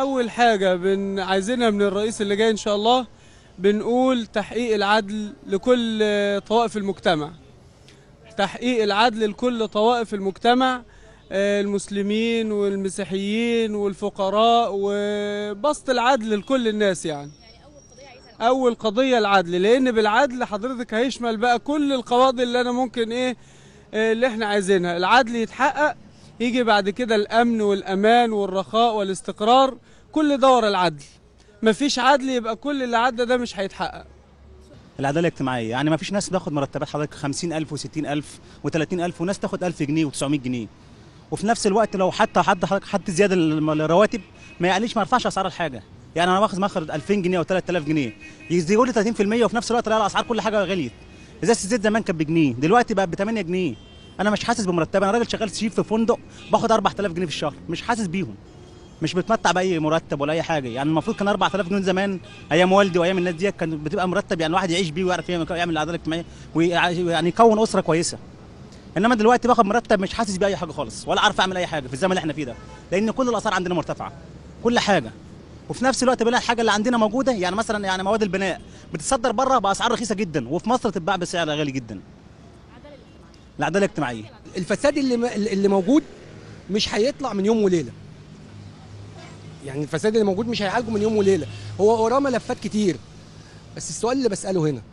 اول حاجه بن عايزينها من الرئيس اللي جاي ان شاء الله بنقول تحقيق العدل لكل آه، طوائف المجتمع تحقيق العدل لكل طوائف المجتمع آه، المسلمين والمسيحيين والفقراء وبسط العدل لكل الناس يعني اول قضيه العدل لان بالعدل حضرتك هيشمل بقى كل القواضي اللي انا ممكن ايه آه، اللي احنا عايزينها العدل يتحقق يجي بعد كده الامن والامان والرخاء والاستقرار كل دور العدل مفيش عدل يبقى كل اللي عدى ده مش هيتحقق العداله الاجتماعيه يعني ما فيش ناس بتاخد مرتبات حضرتك 50000 و60000 و30000 وناس تاخد 1000 جنيه و900 جنيه وفي نفس الوقت لو حتى حد حضرتك حد زياده للم- للرواتب ما يعنيش ما يرفعش اسعار الحاجه يعني انا واخد مخرج 2000 جنيه او 3000 جنيه يزيدوا لي 30% وفي نفس الوقت لا الاسعار كل حاجه غليت ازازه الزيت زمان كانت بجنيه دلوقتي بقت ب 8 جنيه انا مش حاسس بمرتب انا راجل شغال شيف في فندق باخد 4000 جنيه في الشهر مش حاسس بيهم مش بتمتع باي مرتب ولا اي حاجه يعني المفروض كان 4000 جنيه زمان ايام والدي وايام الناس ديت كان بتبقى مرتب يعني الواحد يعيش بيه ويعرف يعمل يعمل العداله الاجتماعيه ويعني يكون اسره كويسه انما دلوقتي باخد مرتب مش حاسس باي حاجه خالص ولا عارف اعمل اي حاجه في الزمن اللي احنا فيه ده لان كل الاسعار عندنا مرتفعه كل حاجه وفي نفس الوقت بنلاقي الحاجه اللي عندنا موجوده يعني مثلا يعني مواد البناء بتتصدر بره باسعار رخيصه جدا وفي مصر تتباع بسعر غالي جدا العداله الاجتماعيه الفساد اللي اللي موجود مش هيطلع من يوم وليله يعني الفساد اللي موجود مش هيعالجه من يوم وليله هو وراه ملفات كتير بس السؤال اللي بساله هنا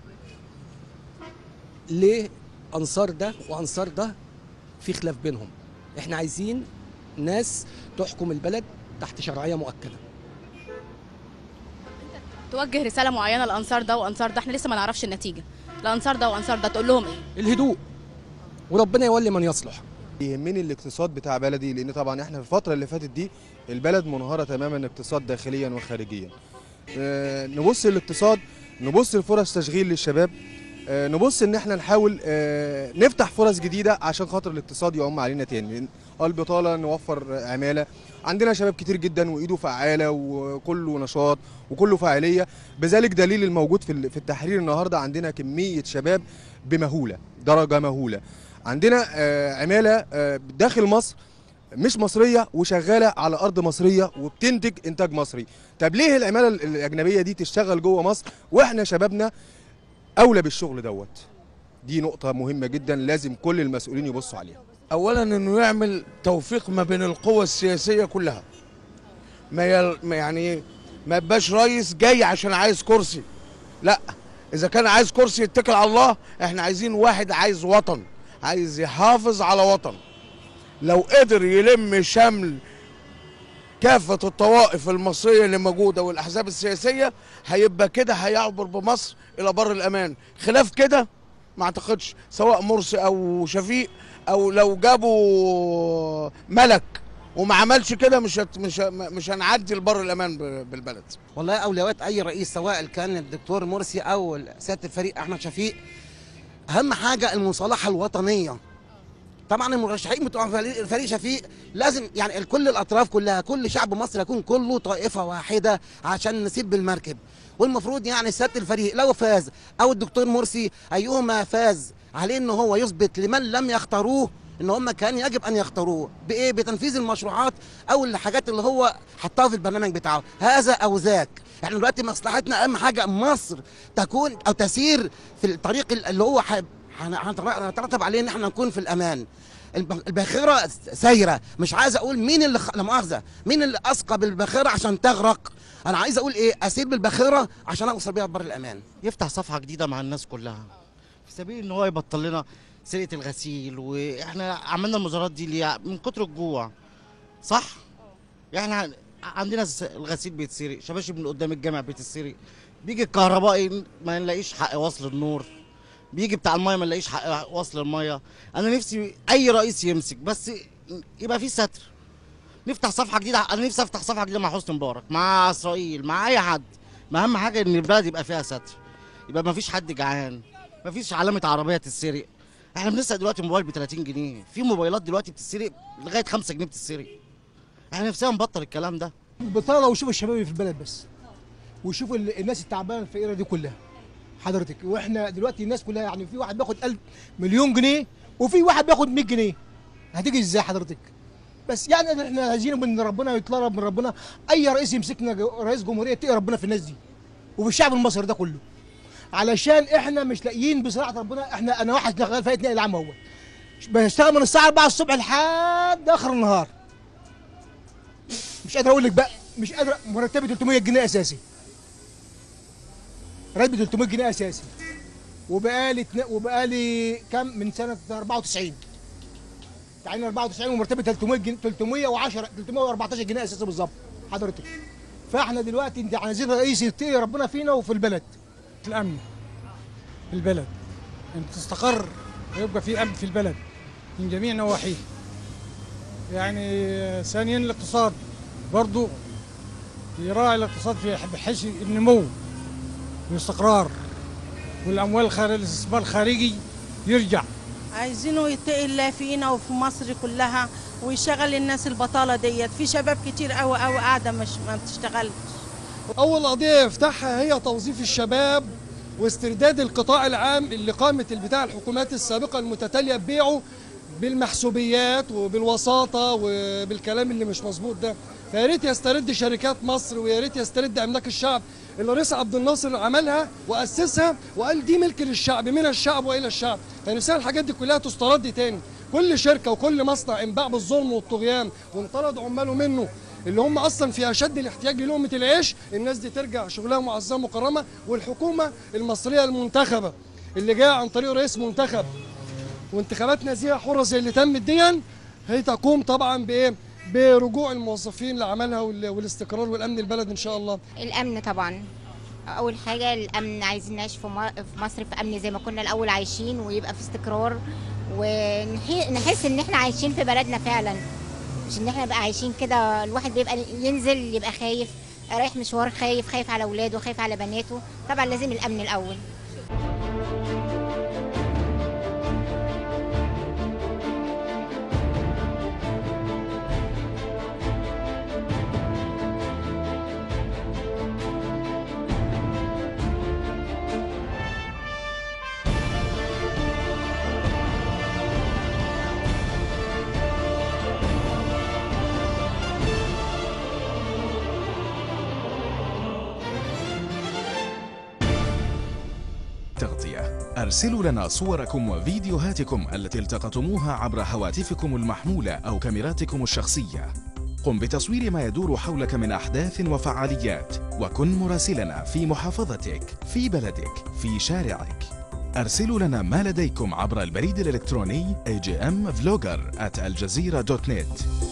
ليه انصار ده وانصار ده في خلاف بينهم احنا عايزين ناس تحكم البلد تحت شرعيه مؤكده توجه رساله معينه لانصار ده وانصار ده احنا لسه ما نعرفش النتيجه لانصار ده وانصار ده تقول لهم ايه الهدوء وربنا يولي من يصلح يهمني الاقتصاد بتاع بلدي لان طبعا احنا في الفتره اللي فاتت دي البلد منهاره تماما اقتصاد داخليا وخارجيا آه، نبص للاقتصاد نبص لفرص تشغيل للشباب آه، نبص ان احنا نحاول آه، نفتح فرص جديده عشان خاطر الاقتصاد يقوم علينا تاني لأن البطاله نوفر عماله عندنا شباب كتير جدا وايده فعاله وكله نشاط وكله فاعليه بذلك دليل الموجود في ال- في التحرير النهارده عندنا كميه شباب بمهوله درجه مهوله عندنا آه، عماله آه، داخل مصر مش مصريه وشغاله على ارض مصريه وبتنتج انتاج مصري طب ليه العماله ال- الاجنبيه دي تشتغل جوه مصر واحنا شبابنا اولى بالشغل دوت دي نقطه مهمه جدا لازم كل المسؤولين يبصوا عليها اولا انه يعمل توفيق ما بين القوى السياسيه كلها ما يل... ما يعني ما يبقاش رئيس جاي عشان عايز كرسي لا اذا كان عايز كرسي يتكل على الله احنا عايزين واحد عايز وطن عايز يحافظ على وطن لو قدر يلم شمل كافة الطوائف المصرية اللي موجودة والأحزاب السياسية هيبقى كده هيعبر بمصر إلى بر الأمان خلاف كده ما أعتقدش سواء مرسي أو شفيق أو لو جابوا ملك وما عملش كده مش هت مش ه- مش هنعدي لبر الأمان ب- بالبلد والله اولويات اي رئيس سواء كان الدكتور مرسي او سياده الفريق احمد شفيق اهم حاجه المصالحه الوطنيه طبعا المرشحين بتوع فريق فريق شفيق لازم يعني كل الاطراف كلها كل شعب مصر يكون كله طائفه واحده عشان نسير بالمركب والمفروض يعني سياده الفريق لو فاز او الدكتور مرسي ايهما فاز عليه ان هو يثبت لمن لم يختاروه ان هم كان يجب ان يختاروه بايه بتنفيذ المشروعات او الحاجات اللي هو حطها في البرنامج بتاعه هذا او ذاك احنا دلوقتي مصلحتنا اهم حاجه مصر تكون او تسير في الطريق اللي هو ح- هن- هنترتب عليه ان احنا نكون في الامان الب- الباخره سايره مش عايز اقول مين اللي خ... لا مؤاخذه مين اللي اسقى بالباخره عشان تغرق انا عايز اقول ايه اسير بالباخره عشان اوصل بيها بر الامان يفتح صفحه جديده مع الناس كلها في سبيل ان هو يبطل لنا سرقه الغسيل واحنا عملنا المظاهرات دي ليه من كتر الجوع صح احنا عندنا الس- الغسيل بيتسرق شباشب من قدام الجامع بيتسرق بيجي الكهربائي ما نلاقيش حق وصل النور بيجي بتاع المايه ما نلاقيش حق وصل المايه انا نفسي اي رئيس يمسك بس يبقى في ستر نفتح صفحه جديده انا نفسي افتح صفحه جديده مع حسني مبارك مع اسرائيل مع اي حد ما اهم حاجه ان البلد يبقى فيها ستر يبقى ما فيش حد جعان ما فيش علامه عربيه تتسرق احنا بنسرق دلوقتي موبايل ب 30 جنيه في موبايلات دلوقتي بتتسرق لغايه 5 جنيه بتتسرق احنا نفسنا نبطل الكلام ده البطاله وشوف الشباب اللي في البلد بس وشوف ال- الناس التعبانه الفقيره دي كلها حضرتك واحنا دلوقتي الناس كلها يعني في واحد بياخد 1000 مليون جنيه وفي واحد بياخد 100 جنيه هتيجي ازاي حضرتك بس يعني احنا عايزين من ربنا يطلب من ربنا اي رئيس يمسكنا جو- رئيس جمهوريه يتقي ربنا في الناس دي وفي الشعب المصري ده كله علشان احنا مش لاقيين بصراحه ربنا احنا انا واحد شغال في نقل عام اهو بشتغل من الساعه 4 الصبح لحد اخر النهار مش قادر اقول لك بقى مش قادر مرتبي 300 جنيه اساسي راتبي 300 جنيه اساسي وبقالي اتنا- وبقالي كام من سنه 94 تعيين 94 ومرتبي 300 جنيه 310 314 جنيه اساسي بالظبط حضرتك فاحنا دلوقتي انت عايزين رئيس يتقي ربنا فينا وفي البلد الامن في البلد ان تستقر ويبقى في امن في البلد من جميع نواحيه يعني ثانيا الاقتصاد برضو يراعي الاقتصاد في بحيث النمو والاستقرار والاموال الخارجيه الاستثمار الخارجي يرجع عايزينه يتقي الله فينا وفي مصر كلها ويشغل الناس البطاله ديت في شباب كتير قوي قوي قاعده مش ما بتشتغلش أول قضية يفتحها هي توظيف الشباب واسترداد القطاع العام اللي قامت البتاع الحكومات السابقة المتتالية ببيعه بالمحسوبيات وبالوساطة وبالكلام اللي مش مظبوط ده فيا ريت يسترد شركات مصر ويا ريت يسترد أملاك الشعب اللي الرئيس عبد الناصر عملها وأسسها وقال دي ملك للشعب من الشعب وإلى الشعب فنفسنا الحاجات دي كلها تسترد تاني كل شركة وكل مصنع انباع بالظلم والطغيان وانطرد عماله منه اللي هم اصلا في اشد الاحتياج للقمه العيش الناس دي ترجع شغلها معززه مكرمه والحكومه المصريه المنتخبه اللي جايه عن طريق رئيس منتخب وانتخابات نزيهه حره زي اللي تمت ديا هي تقوم طبعا بايه برجوع الموظفين لعملها وال- والاستقرار والامن البلد ان شاء الله الامن طبعا اول حاجه الامن عايزين نعيش في م- في مصر في امن زي ما كنا الاول عايشين ويبقى في استقرار ونحس ان احنا عايشين في بلدنا فعلا مش ان احنا نبقى عايشين كده الواحد بيبقى ينزل يبقى خايف رايح مشوار خايف خايف على اولاده خايف على بناته طبعا لازم الامن الاول تغطية أرسلوا لنا صوركم وفيديوهاتكم التي التقطتموها عبر هواتفكم المحمولة أو كاميراتكم الشخصية قم بتصوير ما يدور حولك من أحداث وفعاليات وكن مراسلنا في محافظتك في بلدك في شارعك أرسلوا لنا ما لديكم عبر البريد الإلكتروني agmvlogger at aljazeera.net